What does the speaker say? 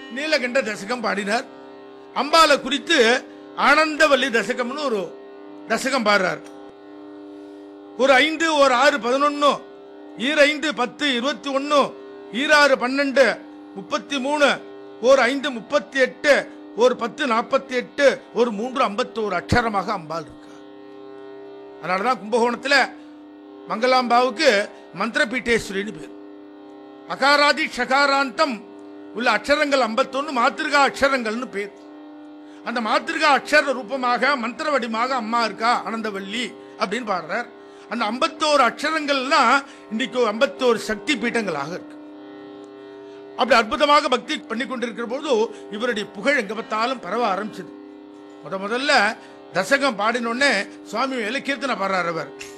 நீலகண்ட தசகம் பாடினார் அம்பாளை குறித்து ஆனந்தவல்லி தசகம்னு ஒரு தசகம் பாடுறார் ஒரு ஐந்து ஒரு ஆறு பதினொன்னு ஈர் ஐந்து பத்து இருபத்தி ஒன்னு ஈராறு பன்னெண்டு முப்பத்தி மூணு ஒரு ஐந்து முப்பத்தி எட்டு ஒரு பத்து நாற்பத்தி எட்டு ஒரு மூன்று ஐம்பத்தோரு அக்ஷரமாக அம்பாள் இருக்கார் அதனாலதான் கும்பகோணத்துல மங்களாம்பாவுக்கு மந்திரபீட்டேஸ்வரின்னு பேர் அகாராதி ஷகாராந்தம் உள்ள அக்ஷரங்கள் 51 மாத்திருகா அக்ஷரங்கள்னு பேர் அந்த மாத்திருகா அக்ஷர ரூபமாக மந்திர வடிவமாக அம்மா இருக்கா ஆனந்தவல்லி அப்படின்னு பாடுறார் அந்த 51 அக்ஷரங்கள்லாம் இன்னைக்கு 51 சக்தி பீட்டங்களாக இருக்கு அப்படி அற்புதமாக பக்தி பண்ணி கொண்டிருக்கிற போது இவருடைய புகழ் எங்க பார்த்தாலும் பரவ ஆரம்பிச்சது முத முதல்ல தசகம் பாடினோடனே சுவாமி மேல கீர்த்தனை பாடுறார் அவர்